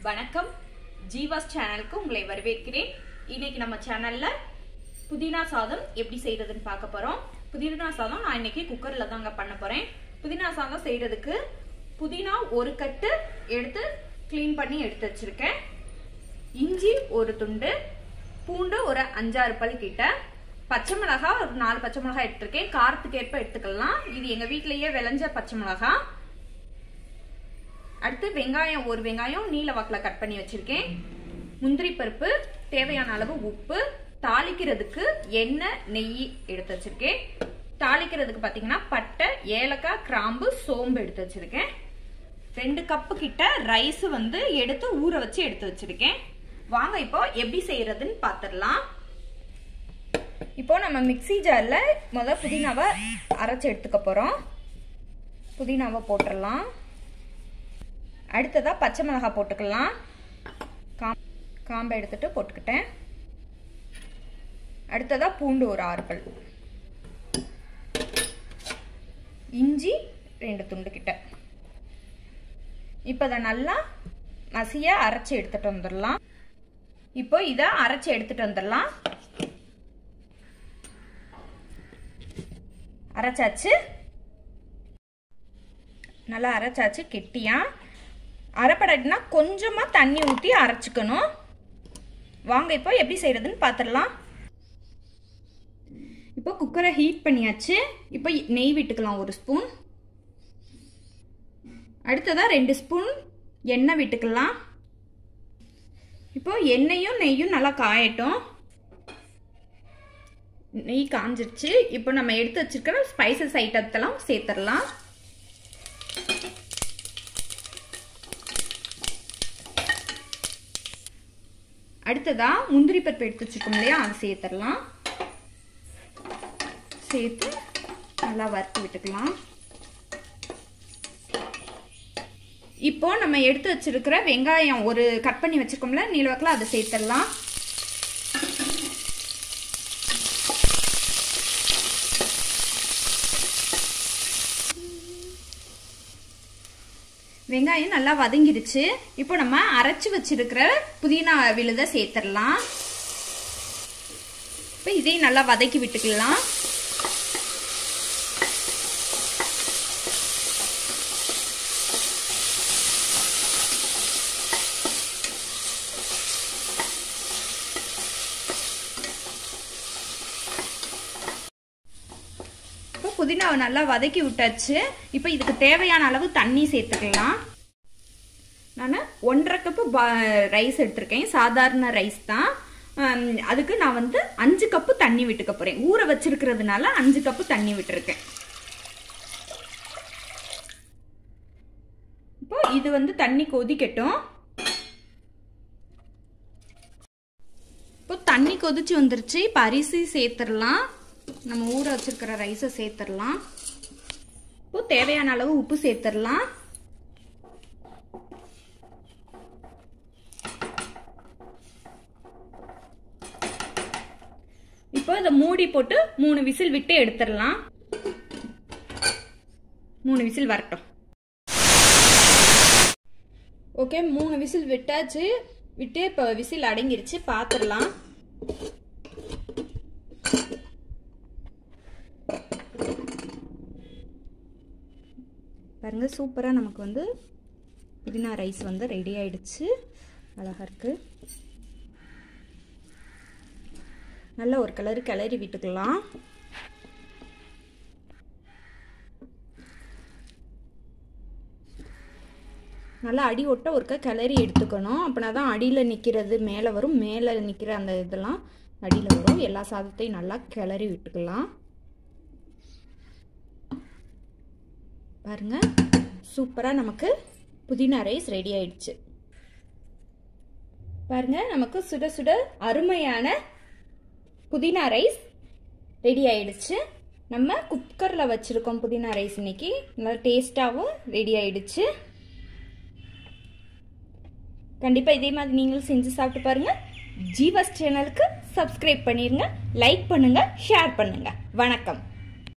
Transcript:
வணக்கம் ஜீவாஸ் சேனலுக்கு உங்களை வரவேற்கிறேன் இன்னைக்கு நம்ம சேனல்ல புதினா சாதம் எப்படி செய்யறதுன்னு பார்க்க போறோம் புதினா சாதம் நான் இன்னைக்கு குக்கர்ல தாங்க பண்ண போறேன் புதினா சாதம் செய்யறதுக்கு புதினா ஒரு கட்டு எடுத்து க்ளீன் பண்ணி எடுத்து வச்சிருக்கேன் இஞ்சி ஒரு துண்டு பூண்டு ஒரு அஞ்சாறு பல் கிட்ட பச்சை மிளகாய் ஒரு நாலு பச்சை மிளகாய் எடுத்திருக்கேன் காரத்துக்கு ஏற்ப எடுத்துக்கலாம் இது எங்க வீட்லயே விளைஞ்ச பச்சை மிளகாய் அடுத்து வெங்காயம் ஒரு வெங்காயம் நீல வாக்கில் கட் பண்ணி வச்சிருக்கேன் முந்திரி பருப்பு தேவையான அளவு உப்பு தாளிக்கிறதுக்கு எண்ணெய் நெய் எடுத்து வச்சிருக்கேன் தாளிக்கிறதுக்கு பார்த்தீங்கன்னா பட்டை ஏலக்காய் கிராம்பு சோம்பு எடுத்து வச்சிருக்கேன் ரெண்டு கப்பு கிட்ட ரைஸ் வந்து எடுத்து ஊற வச்சு எடுத்து வச்சிருக்கேன் வாங்க இப்போ எப்படி செய்யறதுன்னு பார்த்துடலாம் இப்போ நம்ம மிக்சி ஜார்ல முத புதினாவை அரைச்சு எடுத்துக்க போறோம் புதினாவை போட்டுடலாம் அடுத்ததாக பச்சை மிளகாய் போட்டுக்கலாம் காம் காம்பை எடுத்துட்டு போட்டுக்கிட்டேன் அடுத்ததாக பூண்டு ஒரு ஆறு பல் இஞ்சி ரெண்டு துண்டு கிட்ட இப்போ இதை நல்லா மசிய அரைச்சி எடுத்துட்டு வந்துடலாம் இப்போ இதை அரைச்சி எடுத்துட்டு வந்துடலாம் அரைச்சாச்சு நல்லா அரைச்சாச்சு கெட்டியா அரைப்படனா கொஞ்சமாக தண்ணி ஊற்றி அரைச்சிக்கணும் வாங்க இப்போ எப்படி செய்கிறதுன்னு பார்த்துடலாம் இப்போ குக்கரை ஹீட் பண்ணியாச்சு இப்போ நெய் விட்டுக்கலாம் ஒரு ஸ்பூன் அடுத்ததாக ரெண்டு ஸ்பூன் எண்ணெய் விட்டுக்கலாம் இப்போ எண்ணெயும் நெய்யும் நல்லா காயட்டும் நெய் காஞ்சிருச்சு இப்போ நம்ம எடுத்து வச்சிருக்கிற ஸ்பைசஸ் ஐட்டத்தெல்லாம் சேர்த்துடலாம் அடுத்ததா முந்திரி பருப்பு எடுத்து வச்சிருக்கோம் இல்லையா அதை சேர்த்துடலாம் சேர்த்து நல்லா வறுத்து விட்டுக்கலாம் இப்போ நம்ம எடுத்து வச்சிருக்கிற வெங்காயம் ஒரு கட் பண்ணி வச்சிருக்கோம்ல நீளவாக்கில் அதை சேர்த்துடலாம் வெங்காயம் நல்லா வதங்கிடுச்சு இப்போ நம்ம அரைச்சி வச்சிருக்கிற புதினா விழுத சேர்த்துடலாம் இப்போ இதையும் நல்லா வதக்கி விட்டுக்கலாம் இப்போ புதினாவை நல்லா வதக்கி விட்டாச்சு இப்போ இதுக்கு தேவையான அளவு தண்ணி சேர்த்துக்கலாம் நான் ஒன்றரை கப்பு ரைஸ் எடுத்திருக்கேன் சாதாரண ரைஸ் தான் அதுக்கு நான் வந்து அஞ்சு கப்பு தண்ணி விட்டுக்க போறேன் ஊற வச்சிருக்கிறதுனால அஞ்சு கப்பு தண்ணி விட்டுருக்கேன் இப்போ இது வந்து தண்ணி கொதிக்கட்டும் இப்போ தண்ணி கொதிச்சு வந்துருச்சு இப்போ அரிசி சேர்த்துடலாம் நம்ம ஊற வச்சிருக்கிற ரைஸை சேர்த்துடலாம் இப்போ தேவையான அளவு உப்பு சேர்த்துடலாம் இப்போ இதை மூடி போட்டு மூணு விசில் விட்டு எடுத்துடலாம் மூணு விசில் வரட்டும் ஓகே மூணு விசில் விட்டாச்சு விட்டு இப்போ விசில் அடங்கிருச்சு பார்த்துடலாம் பாருங்க சூப்பராக நமக்கு வந்து புதினா ரைஸ் வந்து ரெடி ஆயிடுச்சு அழகாக இருக்குது நல்ல ஒரு கலரு கிளறி விட்டுக்கலாம் நல்லா அடி ஒட்ட ஒருக்க கிளறி எடுத்துக்கணும் அப்படின்னா தான் அடியில் நிற்கிறது மேலே வரும் மேலே நிற்கிற அந்த இதெல்லாம் அடியில் வரும் எல்லா சாதத்தையும் நல்லா கிளறி விட்டுக்கலாம் பாருங்க சூப்பராக நமக்கு புதினா ரைஸ் ரெடி ஆயிடுச்சு பாருங்க நமக்கு சுட சுட அருமையான புதினா ரைஸ் ரெடி ஆயிடுச்சு நம்ம குக்கரில் வச்சுருக்கோம் புதினா ரைஸ் இன்னைக்கு நல்லா டேஸ்ட்டாகவும் ரெடி ஆயிடுச்சு கண்டிப்பாக இதே மாதிரி நீங்களும் செஞ்சு சாப்பிட்டு பாருங்கள் ஜீவாஸ் சேனலுக்கு சப்ஸ்கிரைப் பண்ணிடுங்க லைக் பண்ணுங்கள் ஷேர் பண்ணுங்கள் வணக்கம்